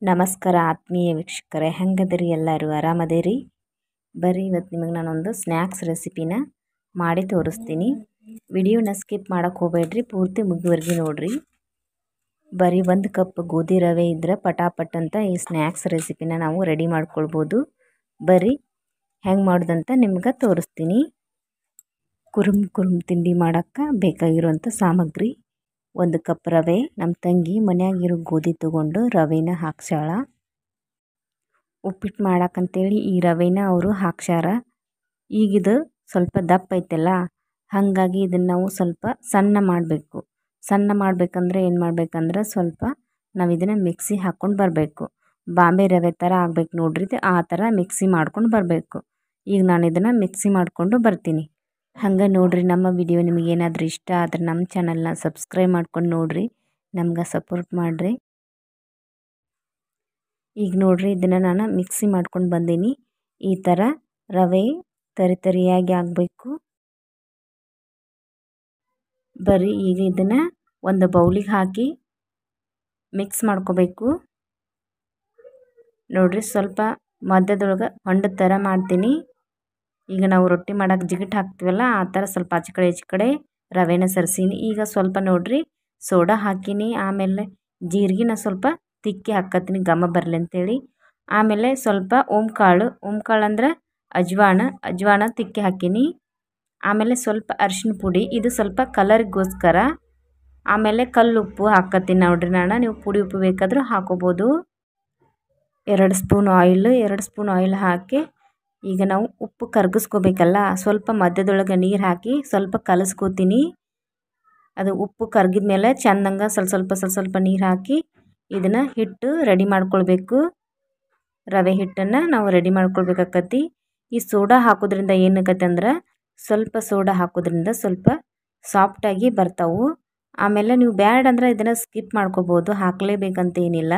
ನಮಸ್ಕಾರ ಆತ್ಮೀಯ ವೀಕ್ಷಕರೇ ಹೆಂಗದಿರಿ ಎಲ್ಲರೂ ಆರಾಮದಿರಿ ಬರ್ರಿ ಇವತ್ತು ನಿಮಗೆ ನಾನೊಂದು ಸ್ನ್ಯಾಕ್ಸ್ ರೆಸಿಪಿನ ಮಾಡಿ ತೋರಿಸ್ತೀನಿ ವಿಡಿಯೋನ ಸ್ಕಿಪ್ ಮಾಡೋಕ್ಕೆ ಹೋಗಬೇಡ್ರಿ ಪೂರ್ತಿ ಮುಗಿವರೆಗೆ ನೋಡಿರಿ ಬರೀ ಒಂದು ಕಪ್ ಗೋಧಿ ರವೆ ಇದ್ರೆ ಪಟಾಪಟ್ ಅಂತ ಈ ಸ್ನ್ಯಾಕ್ಸ್ ರೆಸಿಪಿನ ನಾವು ರೆಡಿ ಮಾಡ್ಕೊಳ್ಬೋದು ಬರ್ರಿ ಹೆಂಗೆ ಮಾಡೋದಂತ ನಿಮ್ಗೆ ತೋರಿಸ್ತೀನಿ ಕುರುಮ್ ಕುರುಮ್ ತಿಂಡಿ ಮಾಡೋಕ್ಕೆ ಬೇಕಾಗಿರುವಂಥ ಸಾಮಗ್ರಿ ಒಂದು ಕಪ್ ರವೆ ನಮ್ಮ ತಂಗಿ ಮನ್ಯಾಗಿರೋ ಗೋಧಿ ತೊಗೊಂಡು ರವೆನ ಹಾಕ್ಸ್ಯಾಳ ಉಪ್ಪಿಟ್ಟು ಮಾಡಕ್ಕಂತೇಳಿ ಈ ರವೆನ ಅವರು ಹಾಕ್ಸ್ಯಾರ ಈಗಿದು ಸ್ವಲ್ಪ ದಪ್ಪ ಐತಲ್ಲ ಹಾಗಾಗಿ ಇದನ್ನು ನಾವು ಸ್ವಲ್ಪ ಸಣ್ಣ ಮಾಡಬೇಕು ಸಣ್ಣ ಮಾಡಬೇಕಂದ್ರೆ ಏನು ಮಾಡಬೇಕಂದ್ರೆ ಸ್ವಲ್ಪ ನಾವು ಇದನ್ನು ಮಿಕ್ಸಿ ಹಾಕ್ಕೊಂಡು ಬರಬೇಕು ಬಾಂಬೆ ರವೆ ಥರ ಆಗ್ಬೇಕು ನೋಡ್ರಿ ಇದು ಆ ಥರ ಮಿಕ್ಸಿ ಮಾಡ್ಕೊಂಡು ಬರಬೇಕು ಈಗ ನಾನು ಇದನ್ನು ಮಿಕ್ಸಿ ಮಾಡಿಕೊಂಡು ಬರ್ತೀನಿ ಹಂಗೆ ನೋಡಿರಿ ನಮ್ಮ ವಿಡಿಯೋ ನಿಮಗೆ ಏನಾದರೂ ಇಷ್ಟ ಆದರೆ ನಮ್ಮ ಚಾನಲ್ನ ಸಬ್ಸ್ಕ್ರೈಬ್ ಮಾಡ್ಕೊಂಡು ನೋಡಿರಿ ನಮ್ಗೆ ಸಪೋರ್ಟ್ ಮಾಡಿರಿ ಈಗ ನೋಡಿರಿ ಇದನ್ನು ನಾನು ಮಿಕ್ಸಿ ಮಾಡ್ಕೊಂಡು ಬಂದೀನಿ ಈ ಥರ ರವೆ ತರಿ ತರಿಯಾಗಿ ಆಗಬೇಕು ಬರೀ ಈಗ ಇದನ್ನು ಒಂದು ಬೌಲಿಗೆ ಹಾಕಿ ಮಿಕ್ಸ್ ಮಾಡ್ಕೋಬೇಕು ನೋಡಿರಿ ಸ್ವಲ್ಪ ಮಧ್ಯದೊಳಗೆ ಹೊಂಡದ ಥರ ಮಾಡ್ತೀನಿ ಈಗ ನಾವು ರೊಟ್ಟಿ ಮಾಡೋಕೆ ಜಿಗಿಟ್ ಹಾಕ್ತೀವಲ್ಲ ಆ ಥರ ಸ್ವಲ್ಪ ಆಚೆ ಕಡೆ ಈಚೆ ಕಡೆ ರವೆನ ಸರಿಸೀನಿ ಈಗ ಸ್ವಲ್ಪ ನೋಡಿರಿ ಸೋಡಾ ಹಾಕೀನಿ ಆಮೇಲೆ ಜೀರಿಗೆನ ಸ್ವಲ್ಪ ತಿಕ್ಕಿ ಹಾಕತ್ತೀನಿ ಘಮ ಬರಲಿ ಅಂತೇಳಿ ಆಮೇಲೆ ಸ್ವಲ್ಪ ಓಂಕಾಳು ಓಂಕಾಳು ಅಂದ್ರೆ ಅಜ್ವಾನ ಅಜ್ವಾನ ತಿಕ್ಕಿ ಹಾಕೀನಿ ಆಮೇಲೆ ಸ್ವಲ್ಪ ಅರಿಶಿನ ಪುಡಿ ಇದು ಸ್ವಲ್ಪ ಕಲರಿಗೋಸ್ಕರ ಆಮೇಲೆ ಕಲ್ಲುಪ್ಪು ಹಾಕತ್ತೀನಿ ನೋಡ್ರಿ ನಾನು ನೀವು ಪುಡಿ ಉಪ್ಪು ಬೇಕಾದರೂ ಹಾಕೋಬೋದು ಎರಡು ಸ್ಪೂನ್ ಆಯಿಲ್ ಎರಡು ಸ್ಪೂನ್ ಆಯಿಲ್ ಹಾಕಿ ಈಗ ನಾವು ಉಪ್ಪು ಕರಗಿಸ್ಕೋಬೇಕಲ್ಲ ಸ್ವಲ್ಪ ಮಧ್ಯದೊಳಗೆ ನೀರು ಹಾಕಿ ಸ್ವಲ್ಪ ಕಲಸ್ಕೋತೀನಿ ಅದು ಉಪ್ಪು ಕರಗಿದ ಮೇಲೆ ಚೆಂದಂಗೆ ಸ್ವಲ್ಪ ಸ್ವಲ್ಪ ಸ್ವಲ್ಪ ಸ್ವಲ್ಪ ನೀರು ಹಾಕಿ ಇದನ್ನು ಹಿಟ್ಟು ರೆಡಿ ಮಾಡ್ಕೊಳ್ಬೇಕು ರವೆ ಹಿಟ್ಟನ್ನು ನಾವು ರೆಡಿ ಮಾಡ್ಕೊಳ್ಬೇಕಾಕತಿ ಈ ಸೋಡಾ ಹಾಕೋದ್ರಿಂದ ಏನಾಗತ್ತೆ ಅಂದ್ರೆ ಸ್ವಲ್ಪ ಸೋಡಾ ಹಾಕೋದ್ರಿಂದ ಸ್ವಲ್ಪ ಸಾಫ್ಟಾಗಿ ಬರ್ತಾವೆ ಆಮೇಲೆ ನೀವು ಬ್ಯಾಡ್ ಅಂದ್ರೆ ಇದನ್ನು ಸ್ಕಿಪ್ ಮಾಡ್ಕೋಬೋದು ಹಾಕಲೇಬೇಕಂತ ಏನಿಲ್ಲ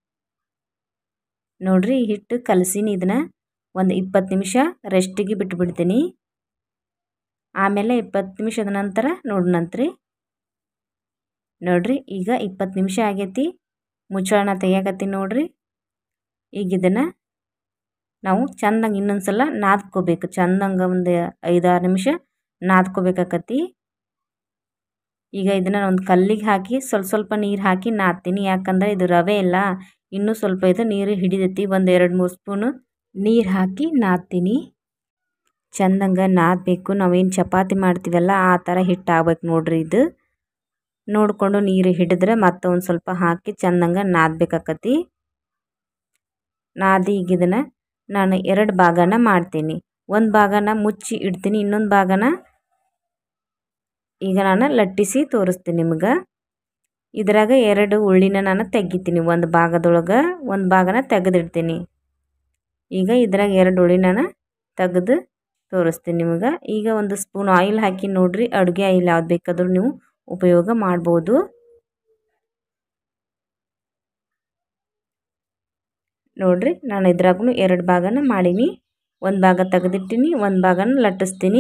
ನೋಡಿರಿ ಹಿಟ್ಟು ಕಲಸೀನಿ ಇದನ್ನು ಒಂದು ಇಪ್ಪತ್ತು ನಿಮಿಷ ರೆಸ್ಟಿಗೆ ಬಿಟ್ಬಿಡ್ತೀನಿ ಆಮೇಲೆ ಇಪ್ಪತ್ತು ನಿಮಿಷದ ನಂತರ ನೋಡೋಣಂತ್ರಿ ನೋಡಿರಿ ಈಗ ಇಪ್ಪತ್ತು ನಿಮಿಷ ಆಗೈತಿ ಮುಚ್ಚಳನ ತೆಗಿಯಾಕತ್ತೀನಿ ನೋಡಿರಿ ಈಗ ಇದನ್ನು ನಾವು ಚೆಂದಂಗೆ ಇನ್ನೊಂದು ಸಲ ನಾದ್ಕೋಬೇಕು ಚೆಂದಂಗೆ ಒಂದು ಐದಾರು ನಿಮಿಷ ನಾದ್ಕೋಬೇಕಾಕತಿ ಈಗ ಇದನ್ನು ಒಂದು ಕಲ್ಲಿಗೆ ಹಾಕಿ ಸ್ವಲ್ಪ ಸ್ವಲ್ಪ ನೀರು ಹಾಕಿ ನಾದ್ತೀನಿ ಯಾಕಂದರೆ ಇದು ರವೆ ಇಲ್ಲ ಇನ್ನೂ ಸ್ವಲ್ಪ ಇದು ನೀರು ಹಿಡಿದೈತಿ ಒಂದು ಎರಡು ಮೂರು ಸ್ಪೂನು ನೀರು ಹಾಕಿ ನಾದ್ತೀನಿ ಚೆಂದಂಗೆ ನಾದಬೇಕು ನಾವೇನು ಚಪಾತಿ ಮಾಡ್ತೀವಲ್ಲ ಆ ಥರ ಹಿಟ್ಟು ಆಗ್ಬೇಕು ನೋಡ್ರಿ ಇದು ನೋಡಿಕೊಂಡು ನೀರು ಹಿಡಿದ್ರೆ ಮತ್ತೆ ಒಂದು ಸ್ವಲ್ಪ ಹಾಕಿ ಚೆಂದಂಗೆ ನಾದಬೇಕಾಕತಿ ನಾದಿ ಈಗ ಇದನ್ನು ನಾನು ಎರಡು ಭಾಗನ ಮಾಡ್ತೀನಿ ಒಂದು ಭಾಗನ ಮುಚ್ಚಿ ಇಡ್ತೀನಿ ಇನ್ನೊಂದು ಭಾಗನ ಈಗ ನಾನು ಲಟ್ಟಿಸಿ ತೋರಿಸ್ತೀನಿ ನಿಮ್ಗೆ ಇದ್ರಾಗ ಎರಡು ಉಳ್ಳಿನ ನಾನು ತೆಗಿತೀನಿ ಒಂದು ಭಾಗದೊಳಗೆ ಒಂದು ಭಾಗನ ತೆಗೆದಿಡ್ತೀನಿ ಈಗ ಇದ್ರಾಗ ಎರಡು ಉಳ್ಳಿ ನಾನು ತೆಗೆದು ತೋರಿಸ್ತೀನಿ ನಿಮ್ಗೆ ಈಗ ಒಂದು ಸ್ಪೂನ್ ಆಯಿಲ್ ಹಾಕಿ ನೋಡಿರಿ ಅಡುಗೆ ಆಯಿಲ್ ಯಾವ್ದು ಬೇಕಾದರೂ ನೀವು ಉಪಯೋಗ ಮಾಡ್ಬೋದು ನೋಡಿರಿ ನಾನು ಇದ್ರಾಗೂ ಎರಡು ಭಾಗನ ಮಾಡೀನಿ ಒಂದು ಭಾಗ ತೆಗೆದಿಟ್ಟಿನಿ ಒಂದು ಭಾಗನ ಲಟ್ಟಿಸ್ತೀನಿ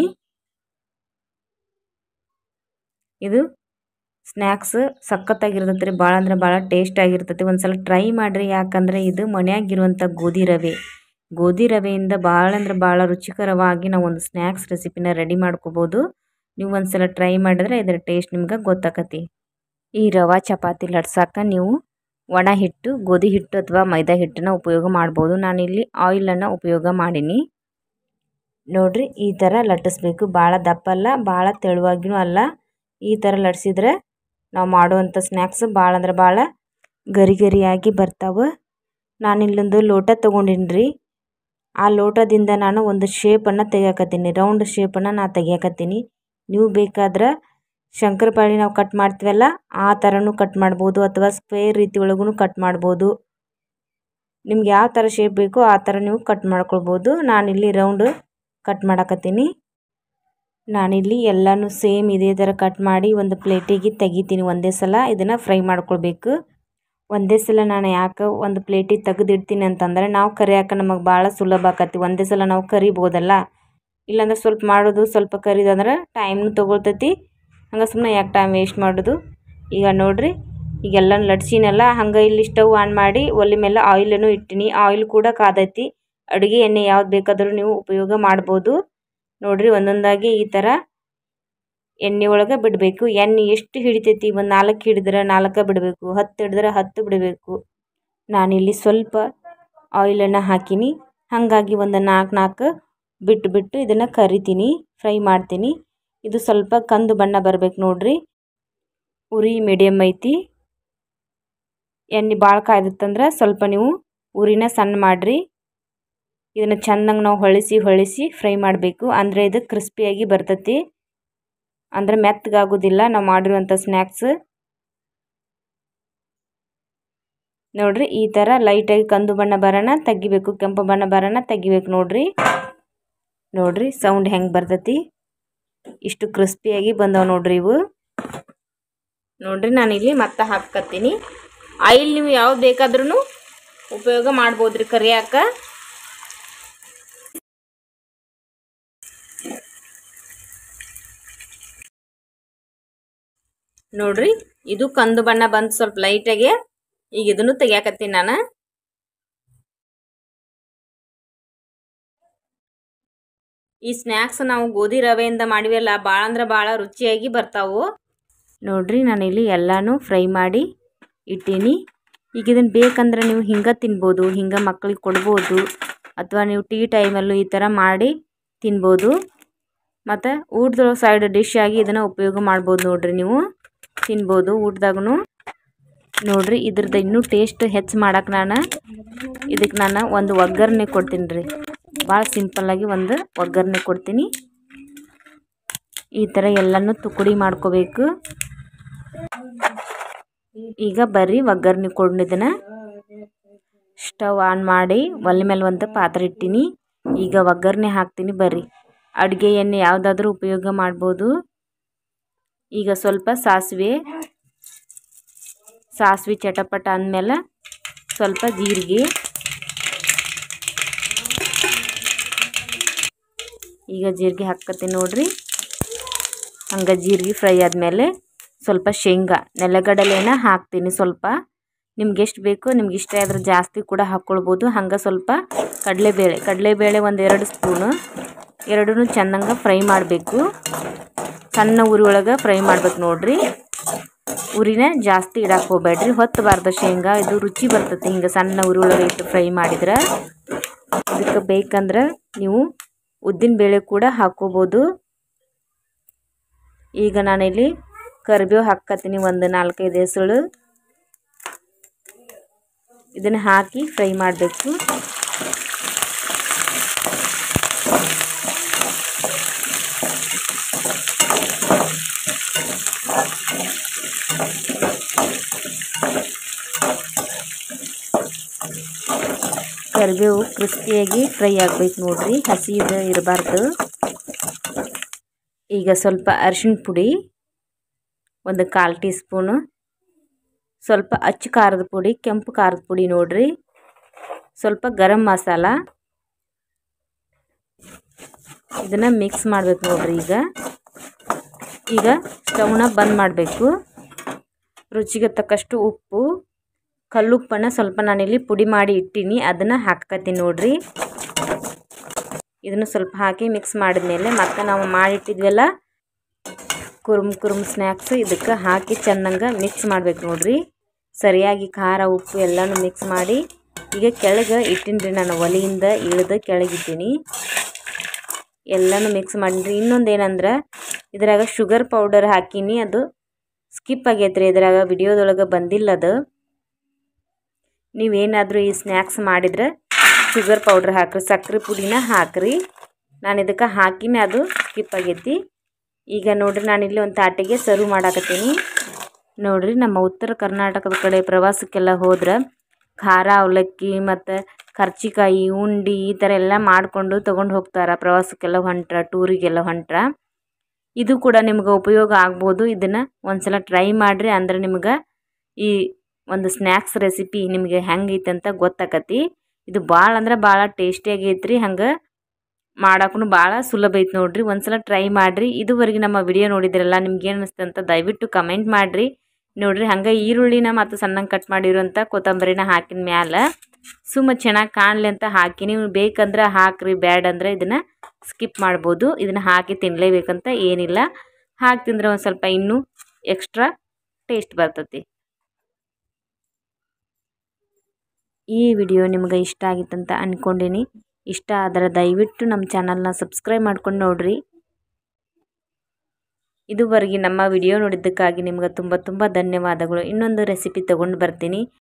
ಇದು ಸ್ನ್ಯಾಕ್ಸ್ ಸಖತ್ತಾಗಿರ್ತೈತೆ ರೀ ಭಾಳ ಅಂದ್ರೆ ಭಾಳ ಟೇಸ್ಟ್ ಆಗಿರ್ತೈತಿ ಒಂದು ಸಲ ಟ್ರೈ ಮಾಡಿರಿ ಯಾಕಂದರೆ ಇದು ಮನೆಯಾಗಿರುವಂಥ ಗೋಧಿ ರವೆ ಗೋಧಿ ರವೆಯಿಂದ ಭಾಳ ಅಂದ್ರೆ ಭಾಳ ರುಚಿಕರವಾಗಿ ನಾವು ಒಂದು ಸ್ನ್ಯಾಕ್ಸ್ ರೆಸಿಪಿನ ರೆಡಿ ಮಾಡ್ಕೋಬೋದು ನೀವು ಒಂದು ಸಲ ಟ್ರೈ ಮಾಡಿದ್ರೆ ಇದರ ಟೇಸ್ಟ್ ನಿಮ್ಗೆ ಗೊತ್ತಾಕತಿ ಈ ರವೆ ಚಪಾತಿ ಲಟ್ಸಕ್ಕೆ ನೀವು ಒಣ ಹಿಟ್ಟು ಗೋಧಿ ಹಿಟ್ಟು ಅಥವಾ ಮೈದಾ ಹಿಟ್ಟನ್ನು ಉಪಯೋಗ ಮಾಡ್ಬೋದು ನಾನಿಲ್ಲಿ ಆಯಿಲನ್ನು ಉಪಯೋಗ ಮಾಡೀನಿ ನೋಡಿರಿ ಈ ಥರ ಲಟ್ಟಿಸ್ಬೇಕು ಭಾಳ ದಪ್ಪ ಅಲ್ಲ ಭಾಳ ತೆಳುವಾಗಿಯೂ ಅಲ್ಲ ಈ ಥರ ಲಟ್ಸಿದ್ರೆ ನಾವು ಮಾಡುವಂಥ ಸ್ನ್ಯಾಕ್ಸ್ ಭಾಳ ಅಂದ್ರೆ ಭಾಳ ಗರಿ ಗರಿಯಾಗಿ ಬರ್ತಾವೆ ನಾನಿಲ್ಲೊಂದು ಲೋಟ ತೊಗೊಂಡಿನಿ ರೀ ಆ ಲೋಟದಿಂದ ನಾನು ಒಂದು ಶೇಪನ್ನು ತೆಗಿಯಾಕತ್ತೀನಿ ರೌಂಡ್ ಶೇಪನ್ನು ನಾನು ತೆಗಿಯಾಕತ್ತೀನಿ ನೀವು ಬೇಕಾದ್ರೆ ಶಂಕರಪಾಳಿ ನಾವು ಕಟ್ ಮಾಡ್ತೀವಲ್ಲ ಆ ಥರನೂ ಕಟ್ ಮಾಡ್ಬೋದು ಅಥವಾ ಸ್ಕ್ವೇರ್ ರೀತಿ ಒಳಗೂ ಕಟ್ ಮಾಡ್ಬೋದು ನಿಮ್ಗೆ ಯಾವ ಥರ ಶೇಪ್ ಬೇಕೋ ಆ ಥರ ನೀವು ಕಟ್ ಮಾಡ್ಕೊಳ್ಬೋದು ನಾನಿಲ್ಲಿ ರೌಂಡ್ ಕಟ್ ಮಾಡಾಕತ್ತೀನಿ ನಾನಿಲ್ಲಿ ಎಲ್ಲನೂ ಸೇಮ್ ಇದೇ ಥರ ಕಟ್ ಮಾಡಿ ಒಂದು ಪ್ಲೇಟಿಗೆ ತೆಗಿತೀನಿ ಒಂದೇ ಸಲ ಇದನ್ನು ಫ್ರೈ ಮಾಡ್ಕೊಳ್ಬೇಕು ಒಂದೇ ಸಲ ನಾನು ಯಾಕೆ ಒಂದು ಪ್ಲೇಟಿಗೆ ತೆಗೆದಿಡ್ತೀನಿ ಅಂತಂದರೆ ನಾವು ಕರಿಯಾಕೆ ನಮಗೆ ಭಾಳ ಸುಲಭ ಆಕತಿ ಒಂದೇ ಸಲ ನಾವು ಕರಿಬೋದಲ್ಲ ಇಲ್ಲಾಂದ್ರೆ ಸ್ವಲ್ಪ ಮಾಡೋದು ಸ್ವಲ್ಪ ಕರಿದಂದ್ರೆ ಟೈಮ್ನು ತೊಗೊಳ್ತೈತಿ ಹಂಗೆ ಸುಮ್ಮನೆ ಯಾಕೆ ಟೈಮ್ ವೇಸ್ಟ್ ಮಾಡೋದು ಈಗ ನೋಡಿರಿ ಈಗೆಲ್ಲ ಲಟ್ಸಿನೆಲ್ಲ ಹಂಗೆ ಇಲ್ಲಿ ಸ್ಟವ್ ಆನ್ ಮಾಡಿ ಒಲೆ ಮೇಲೆ ಆಯಿಲನ್ನು ಇಟ್ಟಿನಿ ಆಯಿಲ್ ಕೂಡ ಕಾದೈತಿ ಅಡುಗೆ ಎಣ್ಣೆ ಯಾವ್ದು ಬೇಕಾದರೂ ನೀವು ಉಪಯೋಗ ಮಾಡ್ಬೋದು ನೋಡ್ರಿ ಒಂದೊಂದಾಗಿ ಈ ಥರ ಎಣ್ಣೆ ಒಳಗೆ ಬಿಡಬೇಕು ಎಣ್ಣೆ ಎಷ್ಟು ಹಿಡಿತೈತಿ ಒಂದು ನಾಲ್ಕು ಹಿಡಿದ್ರೆ ನಾಲ್ಕು ಬಿಡಬೇಕು ಹತ್ತು ಹಿಡಿದ್ರೆ ಹತ್ತು ಬಿಡಬೇಕು ನಾನಿಲ್ಲಿ ಸ್ವಲ್ಪ ಆಯಿಲನ್ನು ಹಾಕಿನಿ ಹಾಗಾಗಿ ಒಂದು ನಾಲ್ಕು ನಾಲ್ಕು ಬಿಟ್ಟು ಬಿಟ್ಟು ಇದನ್ನು ಕರಿತೀನಿ ಫ್ರೈ ಮಾಡ್ತೀನಿ ಇದು ಸ್ವಲ್ಪ ಕಂದು ಬಣ್ಣ ಬರ್ಬೇಕು ನೋಡ್ರಿ ಉರಿ ಮೀಡಿಯಮ್ ಐತಿ ಎಣ್ಣೆ ಭಾಳ ಕಾಯ್ದಿತ್ತಂದ್ರೆ ಸ್ವಲ್ಪ ನೀವು ಉರಿನ ಸಣ್ಣ ಮಾಡಿರಿ ಇದನ್ನು ಚೆಂದಂಗೆ ನಾವು ಹೊಳಿಸಿ ಹೊಳಿಸಿ ಫ್ರೈ ಮಾಡಬೇಕು ಅಂದರೆ ಇದು ಕ್ರಿಸ್ಪಿಯಾಗಿ ಬರ್ತೈತಿ ಅಂದರೆ ಮೆತ್ತಗಾಗೋದಿಲ್ಲ ನಾವು ಮಾಡಿರುವಂಥ ಸ್ನ್ಯಾಕ್ಸ್ ನೋಡ್ರಿ ಈ ಥರ ಲೈಟಾಗಿ ಕಂದು ಬಣ್ಣ ಬರೋಣ ತೆಗಿಬೇಕು ಕೆಂಪು ಬಣ್ಣ ಬರೋಣ ತೆಗಿಬೇಕು ನೋಡ್ರಿ ನೋಡ್ರಿ ಸೌಂಡ್ ಹೆಂಗೆ ಬರ್ತೈತಿ ಇಷ್ಟು ಕ್ರಿಸ್ಪಿಯಾಗಿ ಬಂದವು ನೋಡ್ರಿ ಇವು ನೋಡ್ರಿ ನಾನಿಲ್ಲಿ ಮತ್ತೆ ಹಾಕತ್ತೀನಿ ಆಯಿಲ್ ನೀವು ಯಾವ್ದು ಬೇಕಾದ್ರೂ ಉಪಯೋಗ ಮಾಡ್ಬೋದ್ರಿ ಕರಿಯಾಕ ನೋಡ್ರಿ ಇದು ಕಂದು ಬಣ್ಣ ಬಂತು ಸ್ವಲ್ಪ ಲೈಟಾಗೆ ಈಗ ಇದನ್ನು ತೆಗಿಯಾಕತ್ತೀನಿ ನಾನು ಈ ಸ್ನ್ಯಾಕ್ಸ್ ನಾವು ಗೋಧಿ ರವೆಯಿಂದ ಮಾಡಿವೆಲ್ಲ ಭಾಳ ಅಂದ್ರೆ ಭಾಳ ರುಚಿಯಾಗಿ ಬರ್ತಾವು ನೋಡ್ರಿ ನಾನಿಲ್ಲಿ ಎಲ್ಲನೂ ಫ್ರೈ ಮಾಡಿ ಇಟ್ಟೀನಿ ಈಗ ಇದನ್ನು ಬೇಕಂದ್ರೆ ನೀವು ಹಿಂಗೆ ತಿನ್ಬೋದು ಹಿಂಗೆ ಮಕ್ಳಿಗೆ ಕೊಡ್ಬೋದು ಅಥವಾ ನೀವು ಟೀ ಟೈಮಲ್ಲೂ ಈ ಥರ ಮಾಡಿ ತಿನ್ಬೋದು ಮತ್ತು ಊಟದೊಳಗೆ ಸೈಡ್ ಡಿಶ್ ಆಗಿ ಇದನ್ನು ಉಪಯೋಗ ಮಾಡ್ಬೋದು ನೋಡ್ರಿ ನೀವು ತಿನ್ಬೋದು ಊಟದಾಗೂ ನೋಡ್ರಿ ಇದ್ರದ್ದು ಇನ್ನೂ ಟೇಸ್ಟ್ ಹೆಚ್ಚು ಮಾಡಕ್ಕೆ ನಾನು ಇದಕ್ಕೆ ನಾನು ಒಂದು ಒಗ್ಗರಣೆ ಕೊಡ್ತೀನಿ ರೀ ಭಾಳ ಸಿಂಪಲ್ಲಾಗಿ ಒಂದು ಒಗ್ಗರಣೆ ಕೊಡ್ತೀನಿ ಈ ಥರ ಎಲ್ಲನೂ ತುಕಡಿ ಮಾಡ್ಕೋಬೇಕು ಈಗ ಬರ್ರಿ ಒಗ್ಗರಣೆ ಕೊಂಡಿದ್ದನ ಸ್ಟವ್ ಆನ್ ಮಾಡಿ ಒಲೆ ಮೇಲೆ ಒಂದು ಪಾತ್ರೆ ಇಟ್ಟೀನಿ ಈಗ ಒಗ್ಗರಣೆ ಹಾಕ್ತೀನಿ ಬರ್ರಿ ಅಡುಗೆ ಎಣ್ಣೆ ಯಾವುದಾದ್ರೂ ಉಪಯೋಗ ಮಾಡ್ಬೋದು ಈಗ ಸ್ವಲ್ಪ ಸಾಸಿವೆ ಸಾಸಿವೆ ಚಟಪಟ ಅಂದಮೇಲೆ ಸ್ವಲ್ಪ ಜೀರಿಗೆ ಈಗ ಜೀರಿಗೆ ಹಾಕ್ಕತ್ತೀನಿ ನೋಡ್ರಿ ಹಂಗೆ ಜೀರಿಗೆ ಫ್ರೈ ಆದಮೇಲೆ ಸ್ವಲ್ಪ ಶೇಂಗಾ ನೆಲಗಡಲೆನ ಹಾಕ್ತೀನಿ ಸ್ವಲ್ಪ ನಿಮ್ಗೆ ಎಷ್ಟು ಬೇಕು ನಿಮ್ಗೆ ಇಷ್ಟ ಆದ್ರೆ ಜಾಸ್ತಿ ಕೂಡ ಹಾಕ್ಕೊಳ್ಬೋದು ಹಂಗೆ ಸ್ವಲ್ಪ ಕಡಲೆಬೇಳೆ ಕಡಲೆಬೇಳೆ ಒಂದು ಎರಡು ಸ್ಪೂನು ಎರಡೂ ಚೆಂದಂಗೆ ಫ್ರೈ ಮಾಡಬೇಕು ಸಣ್ಣ ಉರಿ ಒಳಗೆ ಫ್ರೈ ಮಾಡ್ಬೇಕು ನೋಡ್ರಿ ಉರಿನ ಜಾಸ್ತಿ ಇಡಕ್ಕೆ ಹೋಗ್ಬೇಡ್ರಿ ಹೊತ್ತಬಾರ್ದು ಶೇಂಗಾ ಇದು ರುಚಿ ಬರ್ತೈತಿ ಹಿಂಗೆ ಸಣ್ಣ ಉರಿ ಒಳಗೆ ಇಟ್ಟು ಫ್ರೈ ಮಾಡಿದ್ರೆ ಇದಕ್ಕೆ ಬೇಕಂದ್ರೆ ನೀವು ಉದ್ದಿನ ಬೇಳೆ ಕೂಡ ಹಾಕ್ಕೋಬೋದು ಈಗ ನಾನಿಲ್ಲಿ ಕರಿಬೇವು ಹಾಕ್ಕತ್ತೀನಿ ಒಂದು ನಾಲ್ಕೈದು ಹೆಸಳು ಇದನ್ನು ಹಾಕಿ ಫ್ರೈ ಮಾಡಬೇಕು ಕರಿಬೇವು ಕ್ರಿಸ್ಪಿಯಾಗಿ ಫ್ರೈ ಆಗ್ಬೇಕು ನೋಡ್ರಿ ಹಸಿದು ಇರಬಾರ್ದು ಈಗ ಸ್ವಲ್ಪ ಅರಿಶಿಣ ಪುಡಿ ಒಂದು ಕಾಲು ಟೀ ಸ್ಪೂನು ಸ್ವಲ್ಪ ಅಚ್ಚ ಖಾರದ ಪುಡಿ ಕೆಂಪು ಖಾರದ ಪುಡಿ ನೋಡ್ರಿ ಸ್ವಲ್ಪ ಗರಂ ಮಸಾಲ ಇದನ್ನು ಮಿಕ್ಸ್ ಮಾಡ್ಬೇಕು ನೋಡ್ರಿ ಈಗ ಈಗ ಸ್ಟವ್ನ ಬಂದ್ ಮಾಡಬೇಕು ರುಚಿಗೆ ತಕ್ಕಷ್ಟು ಉಪ್ಪು ಕಲ್ಲುಪ್ಪನ್ನು ಸ್ವಲ್ಪ ನಾನಿಲ್ಲಿ ಪುಡಿ ಮಾಡಿ ಇಟ್ಟೀನಿ ಅದನ್ನು ಹಾಕತ್ತೀನಿ ನೋಡ್ರಿ ಇದನ್ನು ಸ್ವಲ್ಪ ಹಾಕಿ ಮಿಕ್ಸ್ ಮಾಡಿದ್ಮೇಲೆ ಮತ್ತೆ ನಾವು ಮಾಡಿಟ್ಟಿದ್ವಲ್ಲ ಕುರುಮ್ ಕುರುಮ್ ಸ್ನ್ಯಾಕ್ಸ್ ಇದಕ್ಕೆ ಹಾಕಿ ಚೆಂದಂಗೆ ಮಿಕ್ಸ್ ಮಾಡ್ಬೇಕು ನೋಡ್ರಿ ಸರಿಯಾಗಿ ಖಾರ ಉಪ್ಪು ಎಲ್ಲನೂ ಮಿಕ್ಸ್ ಮಾಡಿ ಈಗ ಕೆಳಗೆ ಇಟ್ಟಿನ್ರಿ ನಾನು ಒಲೆಯಿಂದ ಇಳಿದು ಕೆಳಗಿಟ್ಟೀನಿ ಎಲ್ಲನೂ ಮಿಕ್ಸ್ ಮಾಡಿರಿ ಇನ್ನೊಂದು ಏನಂದ್ರೆ ಇದ್ರಾಗ ಶುಗರ್ ಪೌಡರ್ ಹಾಕೀನಿ ಅದು ಸ್ಕಿಪ್ ಆಗೈತ್ರಿ ಇದ್ರಾಗ ವಿಡಿಯೋದೊಳಗೆ ಬಂದಿಲ್ಲ ಅದು ನೀವೇನಾದರೂ ಈ ಸ್ನ್ಯಾಕ್ಸ್ ಮಾಡಿದ್ರೆ ಶುಗರ್ ಪೌಡ್ರ್ ಹಾಕ್ರಿ ಸಕ್ಕರೆ ಪುಡಿನ ಹಾಕ್ರಿ ನಾನು ಇದಕ್ಕೆ ಹಾಕಿನೇ ಅದು ಸ್ಕಿಪ್ ಆಗೈತಿ ಈಗ ನೋಡ್ರಿ ನಾನಿಲ್ಲಿ ಒಂದು ತಾಟಿಗೆ ಸರ್ವ್ ಮಾಡಾಕತ್ತೀನಿ ನೋಡ್ರಿ ನಮ್ಮ ಉತ್ತರ ಕರ್ನಾಟಕದ ಕಡೆ ಪ್ರವಾಸಕ್ಕೆಲ್ಲ ಹೋದ್ರೆ ಖಾರ ಅವಲಕ್ಕಿ ಮತ್ತು ಕರ್ಚಿಕಾಯಿ ಉಂಡಿ ಈ ಥರ ಎಲ್ಲ ಮಾಡಿಕೊಂಡು ತೊಗೊಂಡು ಹೋಗ್ತಾರೆ ಪ್ರವಾಸಕ್ಕೆಲ್ಲ ಹೊಂಟ್ರ ಟೂರಿಗೆಲ್ಲ ಹೊಂಟ್ರ ಇದು ಕೂಡ ನಿಮ್ಗೆ ಉಪಯೋಗ ಆಗ್ಬೋದು ಇದನ್ನು ಒಂದ್ಸಲ ಟ್ರೈ ಮಾಡಿರಿ ಅಂದ್ರೆ ನಿಮ್ಗೆ ಈ ಒಂದು ಸ್ನ್ಯಾಕ್ಸ್ ರೆಸಿಪಿ ನಿಮಗೆ ಹೆಂಗೈತೆ ಅಂತ ಗೊತ್ತಾಕತಿ ಇದು ಭಾಳ ಅಂದ್ರೆ ಭಾಳ ಟೇಸ್ಟಿಯಾಗಿ ಐತ್ರಿ ಹಂಗೆ ಮಾಡೋಕ್ಕೂ ಭಾಳ ಸುಲಭ ಐತೆ ನೋಡ್ರಿ ಒಂದ್ಸಲ ಟ್ರೈ ಮಾಡಿರಿ ಇದುವರೆಗೆ ನಮ್ಮ ವಿಡಿಯೋ ನೋಡಿದ್ರಲ್ಲ ನಿಮ್ಗೆ ಏನು ಅನಿಸ್ತು ಅಂತ ದಯವಿಟ್ಟು ಕಮೆಂಟ್ ಮಾಡಿರಿ ನೋಡ್ರಿ ಹಂಗೆ ಈರುಳ್ಳಿನ ಮತ್ತು ಸಣ್ಣಗೆ ಕಟ್ ಮಾಡಿರೋಂಥ ಕೊತ್ತಂಬರಿನ ಹಾಕಿದ ಮ್ಯಾಲ ಸುಮ್ಮ ಚೆನ್ನಾಗಿ ಕಾಣಲಿ ಅಂತ ಹಾಕಿ ನೀವು ಬೇಕಂದ್ರೆ ಹಾಕ್ರಿ ಬ್ಯಾಡ್ ಅಂದ್ರೆ ಇದನ್ನು ಸ್ಕಿಪ್ ಮಾಡ್ಬೋದು ಇದನ್ನು ಹಾಕಿ ತಿನ್ನಲೇಬೇಕಂತ ಏನಿಲ್ಲ ಹಾಕಿ ತಿಂದ್ರೆ ಒಂದು ಸ್ವಲ್ಪ ಇನ್ನೂ ಎಕ್ಸ್ಟ್ರಾ ಟೇಸ್ಟ್ ಬರ್ತೈತಿ ಈ ವಿಡಿಯೋ ನಿಮ್ಗೆ ಇಷ್ಟ ಆಗಿತ್ತಂತ ಅಂದ್ಕೊಂಡೀನಿ ಇಷ್ಟ ಆದರೆ ದಯವಿಟ್ಟು ನಮ್ಮ ಚಾನಲ್ನ ಸಬ್ಸ್ಕ್ರೈಬ್ ಮಾಡ್ಕೊಂಡು ನೋಡ್ರಿ ಇದುವರೆಗೆ ನಮ್ಮ ವಿಡಿಯೋ ನೋಡಿದ್ದಕ್ಕಾಗಿ ನಿಮ್ಗೆ ತುಂಬ ತುಂಬ ಧನ್ಯವಾದಗಳು ಇನ್ನೊಂದು ರೆಸಿಪಿ ತೊಗೊಂಡು ಬರ್ತೀನಿ